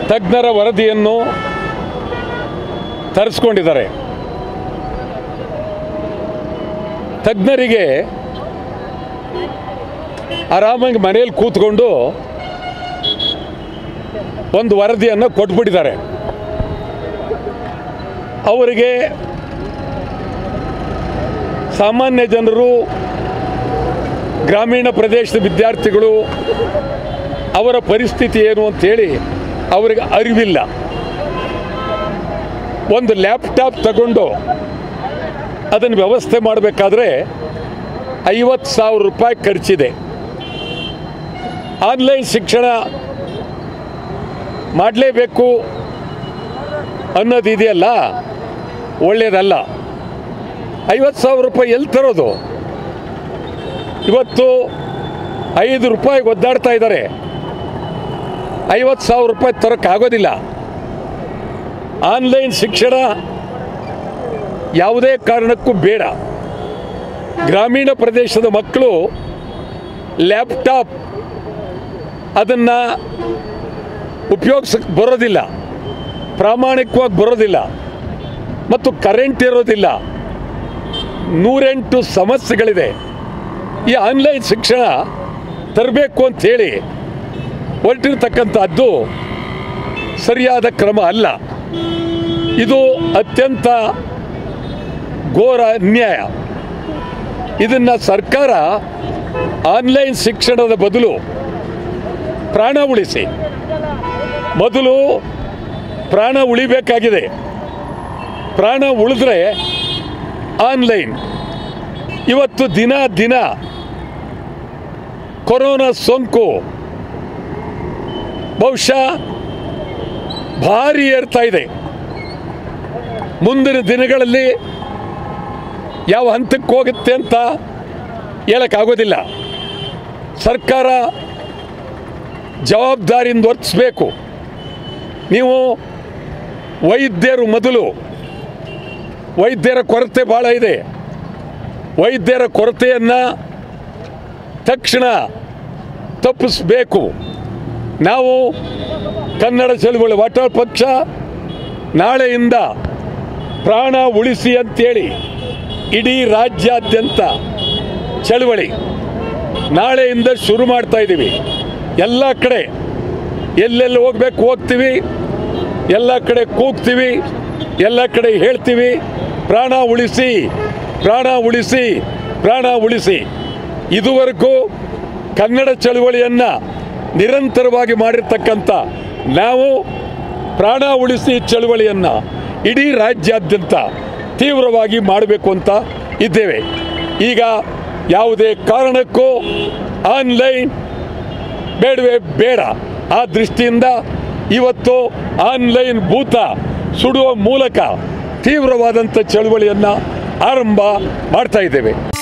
ತಜ್ಞರ ವರದಿಯನ್ನು ತರಿಸ್ಕೊಂಡಿದ್ದಾರೆ ತಜ್ಞರಿಗೆ ಆರಾಮಾಗಿ ಮನೆಯಲ್ಲಿ ಕೂತ್ಕೊಂಡು ಒಂದು ವರದಿಯನ್ನು ಕೊಟ್ಬಿಟ್ಟಿದ್ದಾರೆ ಅವರಿಗೆ ಸಾಮಾನ್ಯ ಜನರು ಗ್ರಾಮೀಣ ಪ್ರದೇಶದ ವಿದ್ಯಾರ್ಥಿಗಳು ಅವರ ಪರಿಸ್ಥಿತಿ ಏನು ಅಂತೇಳಿ ಅವರಿಗೆ ಅರಿವಿಲ್ಲ ಒಂದು ಲ್ಯಾಪ್ಟಾಪ್ ತಗೊಂಡು ಅದನ್ನು ವ್ಯವಸ್ಥೆ ಮಾಡಬೇಕಾದ್ರೆ ಐವತ್ತು ಸಾವಿರ ರೂಪಾಯಿ ಖರ್ಚಿದೆ ಆನ್ಲೈನ್ ಶಿಕ್ಷಣ ಮಾಡಲೇಬೇಕು ಅನ್ನೋದು ಇದೆಯಲ್ಲ ಒಳ್ಳೆಯದಲ್ಲ ಐವತ್ತು ಸಾವಿರ ರೂಪಾಯಿ ಎಲ್ಲಿ ತರೋದು ಇವತ್ತು ಐದು ರೂಪಾಯಿಗೆ ಒದ್ದಾಡ್ತಾ ಇದ್ದಾರೆ ಐವತ್ತು ಸಾವಿರ ರೂಪಾಯಿ ತರೋಕ್ಕಾಗೋದಿಲ್ಲ ಆನ್ಲೈನ್ ಶಿಕ್ಷಣ ಯಾವುದೇ ಕಾರಣಕ್ಕೂ ಬೇಡ ಗ್ರಾಮೀಣ ಪ್ರದೇಶದ ಮಕ್ಕಳು ಲ್ಯಾಪ್ಟಾಪ್ ಅದನ್ನು ಉಪಯೋಗಿಸಕ್ಕೆ ಬರೋದಿಲ್ಲ ಪ್ರಾಮಾಣಿಕವಾಗಿ ಬರೋದಿಲ್ಲ ಮತ್ತು ಕರೆಂಟ್ ಇರೋದಿಲ್ಲ ನೂರೆಂಟು ಸಮಸ್ಯೆಗಳಿದೆ ಈ ಆನ್ಲೈನ್ ಶಿಕ್ಷಣ ತರಬೇಕು ಅಂಥೇಳಿ ಹೊರಟಿರ್ತಕ್ಕಂಥದ್ದು ಸರಿಯಾದ ಕ್ರಮ ಅಲ್ಲ ಇದು ಅತ್ಯಂತ ಘೋರ ಅನ್ಯಾಯ ಇದನ್ನು ಸರ್ಕಾರ ಆನ್ಲೈನ್ ಶಿಕ್ಷಣದ ಬದಲು ಪ್ರಾಣ ಉಳಿಸಿ ಮೊದಲು ಪ್ರಾಣ ಉಳಿಬೇಕಾಗಿದೆ ಪ್ರಾಣ ಉಳಿದ್ರೆ ಆನ್ಲೈನ್ ಇವತ್ತು ದಿನ ದಿನ ಕೊರೋನಾ ಸೋಂಕು ಬಹುಶಃ ಭಾರಿ ಏರ್ತಾ ಇದೆ ಮುಂದಿನ ದಿನಗಳಲ್ಲಿ ಯಾವ ಹಂತಕ್ಕೆ ಹೋಗುತ್ತೆ ಅಂತ ಹೇಳೋಕ್ಕಾಗೋದಿಲ್ಲ ಸರ್ಕಾರ ಜವಾಬ್ದಾರಿಯಿಂದ ವರ್ತಿಸಬೇಕು ನೀವು ವೈದ್ಯರು ಮೊದಲು ವೈದ್ಯರ ಕೊರತೆ ಭಾಳ ಇದೆ ವೈದ್ಯರ ಕೊರತೆಯನ್ನು ತಕ್ಷಣ ತಪ್ಪಿಸಬೇಕು ನಾವು ಕನ್ನಡ ಚಳುವಳಿ ವಾಟಾಳ್ ಪಕ್ಷ ನಾಳೆಯಿಂದ ಪ್ರಾಣ ಉಳಿಸಿ ಅಂತೇಳಿ ಇಡೀ ರಾಜ್ಯಾದ್ಯಂತ ಚಳುವಳಿ ನಾಳೆಯಿಂದ ಶುರು ಮಾಡ್ತಾ ಇದ್ದೀವಿ ಎಲ್ಲ ಕಡೆ ಎಲ್ಲೆಲ್ಲಿ ಹೋಗ್ಬೇಕು ಹೋಗ್ತೀವಿ ಎಲ್ಲ ಕಡೆ ಕೂಗ್ತೀವಿ ಎಲ್ಲ ಕಡೆ ಹೇಳ್ತೀವಿ ಪ್ರಾಣ ಉಳಿಸಿ ಪ್ರಾಣ ಉಳಿಸಿ ಪ್ರಾಣ ಉಳಿಸಿ ಇದುವರೆಗೂ ಕನ್ನಡ ಚಳುವಳಿಯನ್ನು ನಿರಂತರವಾಗಿ ಮಾಡಿರ್ತಕ್ಕಂಥ ನಾವು ಪ್ರಾಣ ಉಳಿಸಿ ಚಳುವಳಿಯನ್ನು ಇಡೀ ರಾಜ್ಯಾದ್ಯಂತ ತೀವ್ರವಾಗಿ ಮಾಡಬೇಕು ಅಂತ ಇದ್ದೇವೆ ಈಗ ಯಾವುದೇ ಕಾರಣಕ್ಕೂ ಆನ್ಲೈನ್ ಬೇಡವೇ ಬೇಡ ಆ ದೃಷ್ಟಿಯಿಂದ ಇವತ್ತು ಆನ್ಲೈನ್ ಭೂತ ಸುಡುವ ಮೂಲಕ ತೀವ್ರವಾದಂಥ ಚಳುವಳಿಯನ್ನು ಆರಂಭ ಮಾಡ್ತಾ ಇದ್ದೇವೆ